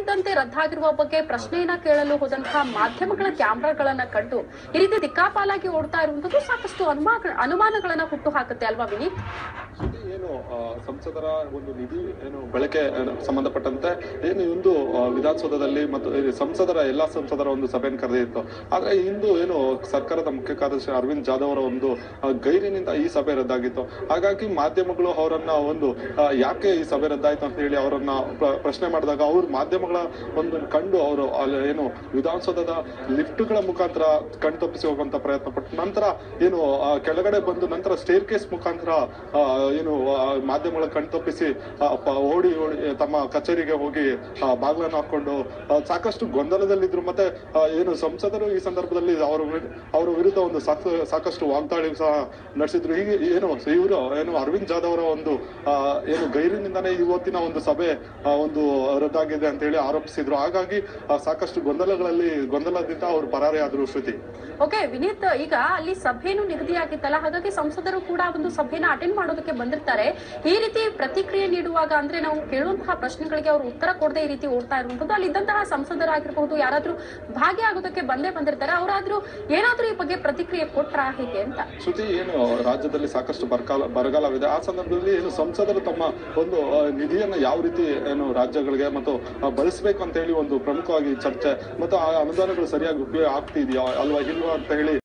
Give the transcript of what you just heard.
ಇದ್ದಕ್ಕಿದ್ದಂತೆ ರದ್ದಾಗಿರುವ ಬಗ್ಗೆ ಪ್ರಶ್ನೆಯನ್ನ ಕೇಳಲು ಹೋದಂತಹ ಮಾಧ್ಯಮಗಳ ಕ್ಯಾಮ್ರಾಗಳನ್ನ ಕಂಡು ಈ ರೀತಿ ದಿಕ್ಕಾಪಾಲಾಗಿ ಓಡ್ತಾ ಇರುವಂತದ್ದು ಸಾಕಷ್ಟು ಅನುಮಾನ ಅನುಮಾನಗಳನ್ನ ಹುಟ್ಟು ಹಾಕುತ್ತೆ ಅಲ್ವಾ ವಿನೀತ್ ಶ್ರುತಿ ಏನು ಆ, ಸಂಸದರ ಒಂದು ನಿಧಿ ಏನು ಬಳಕೆ ಆ, ಸಂಬಂಧಪಟ್ಟಂತೆ ಏನು ಇಂದು ಆ, ವಿಧಾನಸೌಧದಲ್ಲಿ ಮತ್ತು ಈ ಸಂಸದರ ಎಲ್ಲಾ ಸಂಸದರ ಒಂದು ಸಭೆಯನ್ನು ಕರೆದಿತ್ತು ಆದ್ರೆ ಇಂದು ಏನು ಸರ್ಕಾರದ ಮುಖ್ಯ ಕಾರ್ಯದರ್ಶಿ ಅರವಿಂದ್ ಜಾಧವ್ ಅವರ ಒಂದು ಆ, ಗೈರಿನಿಂದ ಈ ಸಭೆ ರದ್ದಾಗಿತ್ತು ಹಾಗಾಗಿ ಮಾಧ್ಯಮಗಳು ಅವರನ್ನ ಒಂದು ಆ, ಯಾಕೆ ಈ ಸಭೆ ರದ್ದಾಯ್ತು ಅಂತ ಹೇಳಿ ಅವರನ್ನ ಪ್ರ- ಪ್ರಶ್ನೆ ಮಾಡಿದಾಗ ಅವ್ರು ಮಾಧ್ಯಮಗಳ ಒಂದು ಕಂಡು ಅವರು ಅಲ್ಲಿ ಏನು ವಿಧಾನಸೌಧದ ಲಿಫ್ಟ್ಗಳ ಮುಖಾಂತರ ಕಣ್ತಪ್ಪಿಸಿ ಹೋಗುವಂತ ಪ್ರಯತ್ನ ಪಟ್ಟು ನಂತರ ಏನು ಆ, ಕೆಳಗಡೆ ಬಂದು ನಂತರ ಸ್ಟೇರ್ ಕೇಸ್ ಮುಖಾಂತರ ಆ, ಏನು ಆ, ಮಾಧ್ಯಮಗಳ ಕಣ್ತಪ್ಪಿಸಿ ಆ, ಪ- ಓಡಿ ಓಡಿ ತಮ್ಮ ಕಚೇರಿಗೆ ಹೋಗಿ ಆ, ಬಾಗ್ಲನ್ನ ಹಾಕೊಂಡು ಆ, ಸಾಕಷ್ಟು ಗೊಂದಲದಲ್ಲಿದ್ರು ಮತ್ತೆ ಆ, ಏನು ಸಂಸದರು ಈ ಸಂದರ್ಭದಲ್ಲಿ ಅವರ ವಿರು- ಅವರ ವಿರುದ್ಧ ಒಂದು ಸಾಕ- ಸಾಕಷ್ಟು ವಾಗ್ದಾಳಿ ಸಹ ನಡೆಸಿದ್ರು ಈಗ ಏನು ಇವರು ಏನು ಅರವಿಂದ್ ಜಾಧವ್ ಅವರ ಒಂದು ಆ, ಏನು ಗೈರಿನಿಂದಾನೇ ಇವತ್ತಿನ ಒಂದು ಸಭೆ ಆ, ಒಂದು ರದ್ದಾಗಿದೆ ಅಂತ ಹೇಳಿ ಆರೋಪಿಸಿದ್ರು ಹಾಗಾಗಿ ಆ, ಸಾಕಷ್ಟು ಗೊಂದಲಗಳಲ್ಲಿ ಗೊಂದಲದಿಂದ ಅವರು ಪರಾರಿ ಆದ್ರು ಶ್ರುತಿ ಓಕೆ ವಿನೀತ್ ಈಗ ಅಲ್ಲಿ ಸಭೆನೂ ನಿಗದಿಯಾಗಿತ್ತಲ್ಲ ಹಾಗಾಗಿ ಸಂಸದರು ಕೂಡ ಒಂದು ಸಭೆನ ಅಟೆಂಡ್ ಮಾಡೋದಕ್ಕೆ ಬಂದಿರ್ತಾರೆ ಈ ರೀತಿ ಪ್ರತಿಕ್ರಿಯೆ ನೀಡುವಾಗ ಅಂದ್ರೆ ನಾವು ಕೇಳುವಂತಹ ಪ್ರಶ್ನೆಗಳಿಗೆ ಅವರು ಉತ್ತರ ಕೊಡದೆ ಈ ರೀತಿ ಓಡ್ತಾ ಇರುವಂತದ್ದು ಅಲ್ಲಿ ಇದ್ದಂತಹ ಸಂಸದರಾಗಿರಬಹುದು ಯಾರಾದ್ರೂ ಭಾಗಿಯಾಗೋದಕ್ಕೆ ಬಂದೇ ಬಂದಿರ್ತಾರೆ ಅವರಾದ್ರೂ ಏನಾದ್ರೂ ಈ ಬಗ್ಗೆ ಪ್ರತಿಕ್ರಿಯೆ ಕೊಟ್ರಾ ಹೇಗೆ ಅಂತ ಶ್ರುತಿ ಏನು ರಾಜ್ಯದಲ್ಲಿ ಸಾಕಷ್ಟು ಬರಗಾಲ ಬರಗಾಲವಿದೆ ಆ ಸಂದರ್ಭದಲ್ಲಿ ಏನು ಸಂಸದರು ತಮ್ಮ ಒಂದು ಆ, ನಿಧಿಯನ್ನ ಯಾವ ರೀತಿ ಏನು ರಾಜ್ಯಗಳಿಗೆ ಮತ್ತು ಆ, ಬಳಸಬೇಕು ಅಂತ ಹೇಳಿ ಒಂದು ಪ್ರಮುಖವಾಗಿ ಚರ್ಚೆ ಮತ್ತು ಆ ಅನುದಾನಗಳು ಸರಿಯಾಗಿ ಉಪಯೋಗ ಆಗ್ತಿದೆಯಾ ಅಲ್ವಾ ಇಲ್ವಾ ಅಂತ ಹೇಳಿ